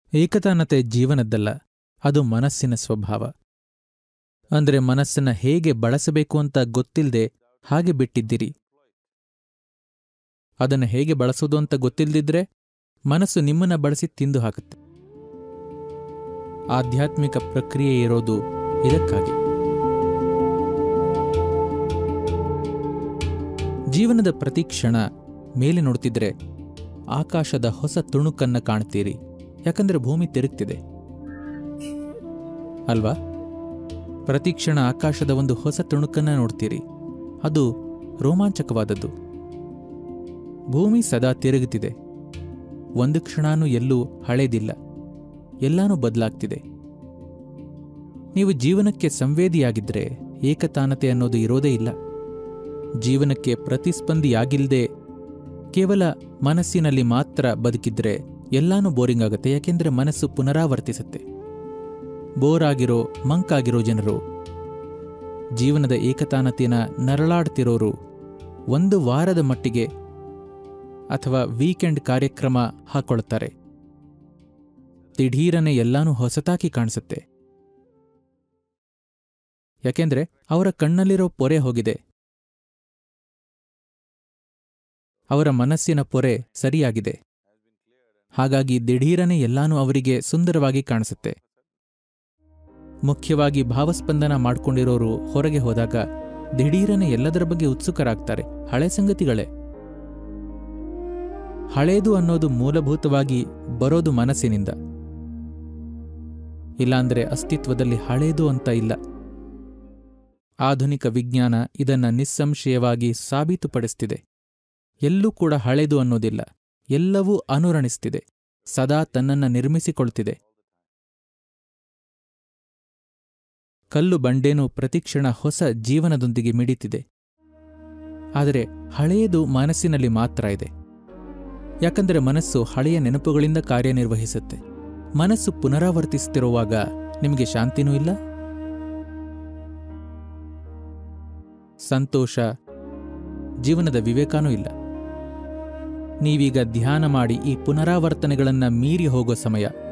ಏಕತಾನತೆ ಜೀವನದ್ದಲ್ಲ ಅದು ಮನಸ್ಸಿನ ಸ್ವಭಾವ ಅಂದ್ರೆ ಮನಸ್ಸನ್ನ ಹೇಗೆ ಬಳಸಬೇಕು ಅಂತ ಗೊತ್ತಿಲ್ಲದೆ ಹಾಗೆ ಬಿಟ್ಟಿದ್ದೀರಿ ಅದನ್ನು ಹೇಗೆ ಬಳಸೋದು ಅಂತ ಗೊತ್ತಿಲ್ಲದಿದ್ರೆ ಮನಸ್ಸು ನಿಮ್ಮನ್ನ ಬಳಸಿ ತಿಂದು ಹಾಕುತ್ತೆ ಆಧ್ಯಾತ್ಮಿಕ ಪ್ರಕ್ರಿಯೆ ಇರೋದು ಇದಕ್ಕಾಗಿ ಜೀವನದ ಪ್ರತಿ ಕ್ಷಣ ಮೇಲೆ ನೋಡ್ತಿದ್ರೆ ಆಕಾಶದ ಹೊಸ ತುಣುಕನ್ನ ಕಾಣ್ತೀರಿ ಯಾಕಂದ್ರೆ ಭೂಮಿ ತಿರುಗ್ತಿದೆ ಅಲ್ವಾ ಪ್ರತಿ ಕ್ಷಣ ಆಕಾಶದ ಒಂದು ಹೊಸ ತುಣುಕನ್ನ ನೋಡ್ತೀರಿ ಅದು ರೋಮಾಂಚಕವಾದದ್ದು ಭೂಮಿ ಸದಾ ತಿರುಗುತ್ತಿದೆ ಒಂದು ಕ್ಷಣನೂ ಎಲ್ಲೂ ಹಳೇದಿಲ್ಲ ಎಲ್ಲಾನೂ ಬದಲಾಗ್ತಿದೆ ನೀವು ಜೀವನಕ್ಕೆ ಸಂವೇದಿಯಾಗಿದ್ರೆ ಏಕತಾನತೆ ಅನ್ನೋದು ಇರೋದೇ ಇಲ್ಲ ಜೀವನಕ್ಕೆ ಪ್ರತಿಸ್ಪಂದಿಯಾಗಿಲ್ದೆ ಕೇವಲ ಮನಸ್ಸಿನಲ್ಲಿ ಮಾತ್ರ ಬದುಕಿದ್ರೆ ಎಲ್ಲಾನು ಬೋರಿಂಗ್ ಆಗುತ್ತೆ ಯಾಕೆಂದ್ರೆ ಮನಸ್ಸು ಪುನರಾವರ್ತಿಸುತ್ತೆ ಬೋರ್ ಆಗಿರೋ ಮಂಕಾಗಿರೋ ಜನರು ಜೀವನದ ಏಕತಾನತೆನ ನರಳಾಡ್ತಿರೋರು ಒಂದು ವಾರದ ಮಟ್ಟಿಗೆ ಅಥವಾ ವೀಕೆಂಡ್ ಕಾರ್ಯಕ್ರಮ ಹಾಕೊಳ್ತಾರೆ ದಿಢೀರನೆ ಎಲ್ಲಾನೂ ಹೊಸತಾಗಿ ಕಾಣಿಸುತ್ತೆ ಯಾಕೆಂದ್ರೆ ಅವರ ಕಣ್ಣಲ್ಲಿರೋ ಪೊರೆ ಹೋಗಿದೆ ಅವರ ಮನಸ್ಸಿನ ಪೊರೆ ಸರಿಯಾಗಿದೆ ಹಾಗಾಗಿ ದಿಢೀರನೆ ಎಲ್ಲಾನೂ ಅವರಿಗೆ ಸುಂದರವಾಗಿ ಕಾಣಿಸುತ್ತೆ ಮುಖ್ಯವಾಗಿ ಭಾವಸ್ಪಂದನ ಮಾಡ್ಕೊಂಡಿರೋರು ಹೊರಗೆ ಹೋದಾಗ ದಿಢೀರನೆ ಎಲ್ಲದರ ಬಗ್ಗೆ ಉತ್ಸುಕರಾಗ್ತಾರೆ ಹಳೆ ಸಂಗತಿಗಳೇ ಹಳೇದು ಅನ್ನೋದು ಮೂಲಭೂತವಾಗಿ ಬರೋದು ಮನಸ್ಸಿನಿಂದ ಇಲ್ಲಾಂದ್ರೆ ಅಸ್ತಿತ್ವದಲ್ಲಿ ಹಳೇದು ಅಂತ ಇಲ್ಲ ಆಧುನಿಕ ವಿಜ್ಞಾನ ಇದನ್ನ ನಿಸ್ಸಂಶಯವಾಗಿ ಸಾಬೀತುಪಡಿಸ್ತಿದೆ ಎಲ್ಲೂ ಕೂಡ ಹಳೇದು ಅನ್ನೋದಿಲ್ಲ ಎಲ್ಲವೂ ಅನುರಣಿಸ್ತಿದೆ ಸದಾ ತನ್ನನ್ನ ನಿರ್ಮಿಸಿಕೊಳ್ತಿದೆ ಕಲ್ಲು ಬಂಡೇನು ಪ್ರತಿಕ್ಷಣ ಹೊಸ ಜೀವನದೊಂದಿಗೆ ಮಿಡಿತಿದೆ ಆದರೆ ಹಳೆಯದು ಮನಸ್ಸಿನಲ್ಲಿ ಮಾತ್ರ ಇದೆ ಯಾಕಂದರೆ ಮನಸ್ಸು ಹಳೆಯ ನೆನಪುಗಳಿಂದ ಕಾರ್ಯನಿರ್ವಹಿಸುತ್ತೆ ಮನಸ್ಸು ಪುನರಾವರ್ತಿಸುತ್ತಿರುವಾಗ ನಿಮಗೆ ಶಾಂತಿನೂ ಇಲ್ಲ ಸಂತೋಷ ಜೀವನದ ವಿವೇಕನೂ ಇಲ್ಲ ನೀವೀಗ ಧ್ಯಾನ ಮಾಡಿ ಈ ಪುನರಾವರ್ತನೆಗಳನ್ನ ಮೀರಿ ಹೋಗೋ ಸಮಯ